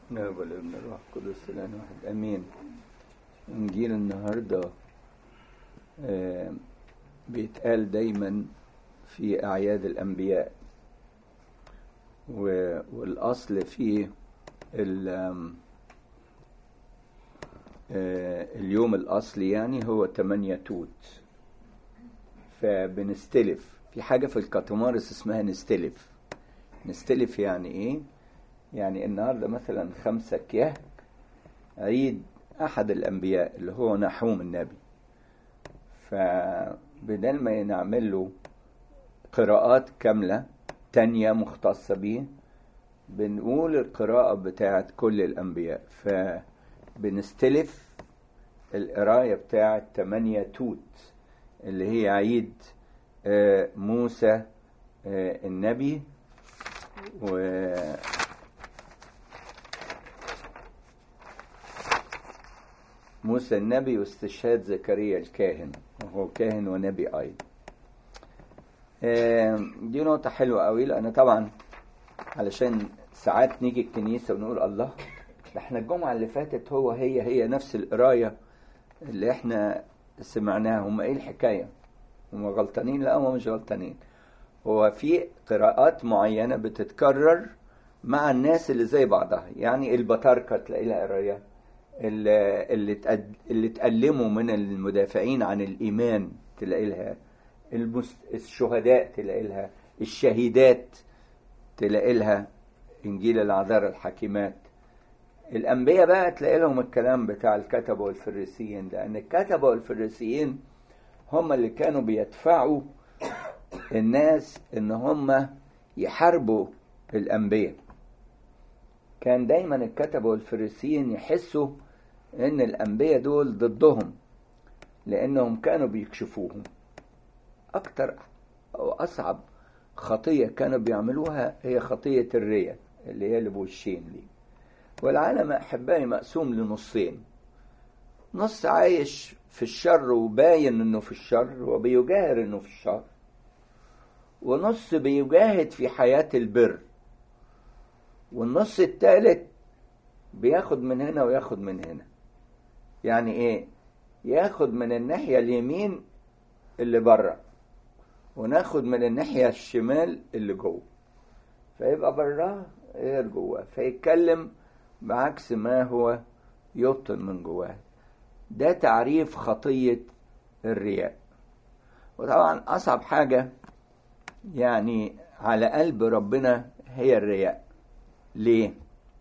نعم والابن الروح القدس الان واحد امين انجيل النهارده آه، بيتقال دايما في اعياد الانبياء و- والاصل فيه ال- آم، آه، اليوم الاصلي يعني هو 8 توت فبنستلف في حاجه في الكاتومارس اسمها نستلف نستلف يعني ايه يعني النهارده مثلا خمسة كيهك عيد أحد الأنبياء اللي هو نحوم النبي فبدل ما نعمل له قراءات كاملة تانية مختصة بيه بنقول القراءة بتاعت كل الأنبياء فبنستلف القراية بتاعت تمانية توت اللي هي عيد آه، موسى آه، النبي و موسى النبي واستشهاد زكريا الكاهن وهو كاهن ونبي أيضا آم، دي نقطة حلوة قوي لأن طبعا علشان ساعات نيجي الكنيسة ونقول الله ده احنا الجمعة اللي فاتت هو هي هي نفس القراية اللي احنا سمعناها هم ايه الحكاية هم غلطانين لا هم مش غلطانين هو في قراءات معينة بتتكرر مع الناس اللي زي بعضها يعني البطاركة تلاقي لها قراية اللي اللي تقد- اللي تألموا من المدافعين عن الإيمان تلاقي لها المس- الشهداء تلاقي لها الشهيدات تلاقي لها إنجيل العذارى الحكيمات الأنبياء بقى تلاقي لهم الكلام بتاع الكتبة والفريسيين لأن الكتبة والفريسيين هم اللي كانوا بيدفعوا الناس إن هم يحاربوا الأنبياء كان دايما الكتبة والفريسيين يحسوا ان الانبياء دول ضدهم لانهم كانوا بيكشفوهم اكتر او اصعب خطية كانوا بيعملوها هي خطية الرية اللي هي اللي بوشين دي والعالم احبائي مقسوم لنصين نص عايش في الشر وباين انه في الشر وبيجاهر انه في الشر ونص بيجاهد في حياة البر والنص الثالث بياخد من هنا وياخد من هنا يعني ايه ياخد من الناحية اليمين اللي بره وناخد من الناحية الشمال اللي جوه فيبقى براه غير جواه فيتكلم بعكس ما هو يبطن من جواه ده تعريف خطية الرياء وطبعا أصعب حاجة يعني على قلب ربنا هي الرياء ليه؟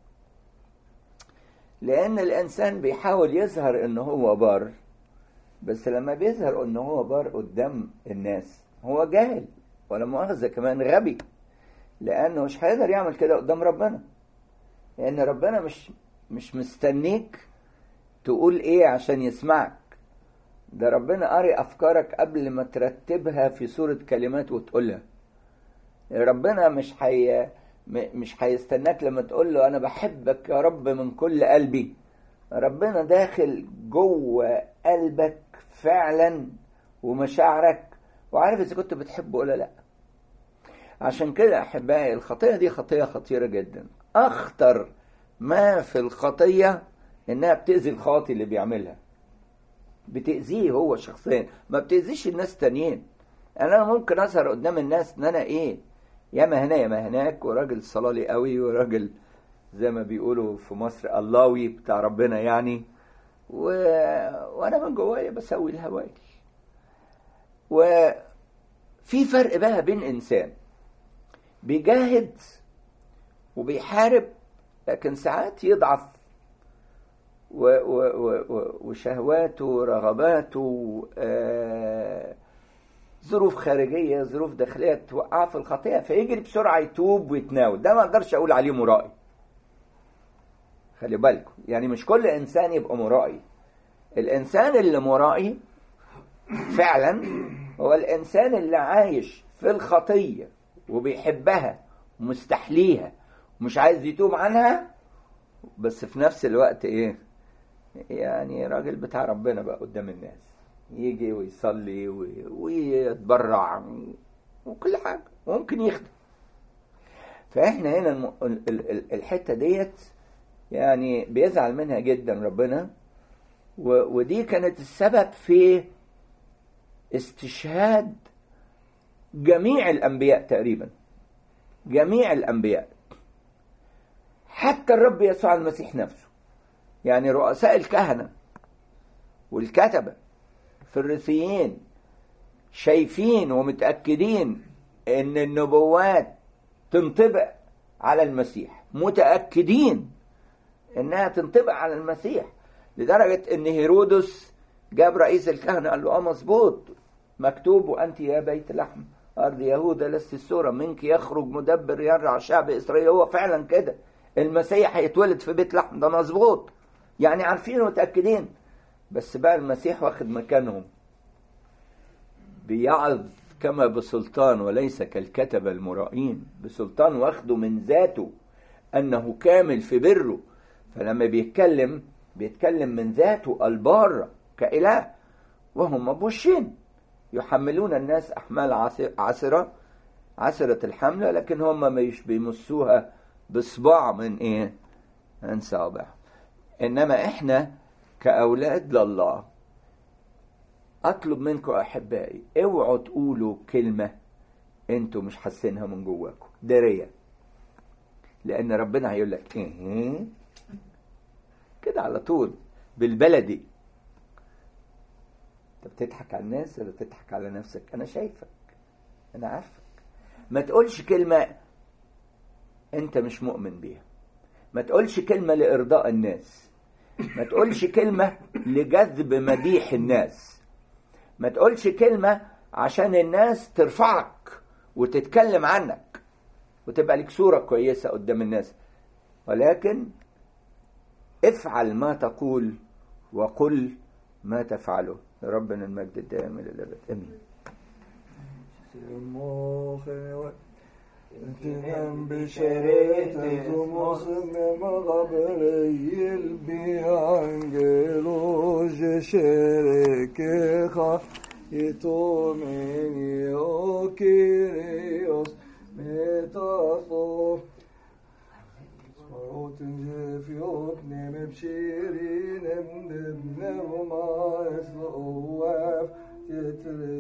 لأن الإنسان بيحاول يظهر إن هو بار بس لما بيظهر إن هو بار قدام الناس هو جاهل ولا مؤاخذة كمان غبي لأنه مش هيقدر يعمل كده قدام ربنا لأن ربنا مش مش مستنيك تقول إيه عشان يسمعك ده ربنا قاري أفكارك قبل ما ترتبها في صورة كلمات وتقولها ربنا مش حي... م- مش هيستناك لما تقول له انا بحبك يا رب من كل قلبي ربنا داخل جوه قلبك فعلا ومشاعرك وعارف اذا كنت بتحبه ولا لا عشان كده احبائي الخطيه دي خطيه خطيره جدا اخطر ما في الخطيه انها بتاذي الخاطي اللي بيعملها بتاذيه هو شخصيا ما بتاذيش الناس تانيين انا ممكن اظهر قدام الناس ان انا ايه ياما هنا ياما هناك وراجل صلالي قوي وراجل زي ما بيقولوا في مصر اللهوي بتاع ربنا يعني و... وانا من جوايا بسوي الهوايل وفي فرق بقى بين انسان بيجاهد وبيحارب لكن ساعات يضعف و... و... و... و... وشهواته ورغباته آه... ظروف خارجيه ظروف داخليه توقعه في الخطيئه فيجري بسرعه يتوب ويتناول ده ما اقدرش اقول عليه مرائي خلي بالكم يعني مش كل انسان يبقى مرائي الانسان اللي مرائي فعلا هو الانسان اللي عايش في الخطيه وبيحبها ومستحليها ومش عايز يتوب عنها بس في نفس الوقت ايه يعني راجل بتاع ربنا بقى قدام الناس يجي ويصلي وي- ويتبرع وكل حاجة وممكن يخدم فاحنا هنا الم... ال- ال- ال- الحتة ديت يعني بيزعل منها جدا ربنا و- ودي كانت السبب في استشهاد جميع الأنبياء تقريبا جميع الأنبياء حتى الرب يسوع المسيح نفسه يعني رؤساء الكهنة والكتبة الفريسيين شايفين ومتأكدين إن النبوات تنطبق على المسيح متأكدين إنها تنطبق على المسيح لدرجة إن هيرودس جاب رئيس الكهنة قال له اه مظبوط مكتوب وأنت يا بيت لحم أرض يهوذا لست السورة منك يخرج مدبر يرعى شعب إسرائيل هو فعلا كده المسيح هيتولد في بيت لحم ده مظبوط يعني عارفين ومتأكدين بس بقى المسيح واخد مكانهم بيعظ كما بسلطان وليس كالكتبة المرائين بسلطان واخده من ذاته أنه كامل في بره فلما بيتكلم بيتكلم من ذاته البارة كإله وهم بوشين يحملون الناس أحمال عس- عسرة عسرة الحملة لكن هم مش بيمسوها بصباع من إيه؟ من صابع إنما إحنا كأولاد لله أطلب منكم أحبائي اوعوا تقولوا كلمة انتوا مش حاسينها من جواكم دارية لأن ربنا هيقول لك إيه كده على طول بالبلدي انت بتضحك على الناس ولا بتضحك على نفسك انا شايفك انا عارفك ما تقولش كلمة انت مش مؤمن بيها ما تقولش كلمة لإرضاء الناس ما تقولش كلمة لجذب مديح الناس ما تقولش كلمة عشان الناس ترفعك وتتكلم عنك وتبقى لك صورة كويسة قدام الناس ولكن افعل ما تقول وقل ما تفعله لربنا المجد الدائم الى الابد امين Tinem bişeret tumasne magabreyil bi angelo jeshereke ha itomeni o kyrios metato Smarotun jefjot neme bshirin emnem nema eslo uaf titre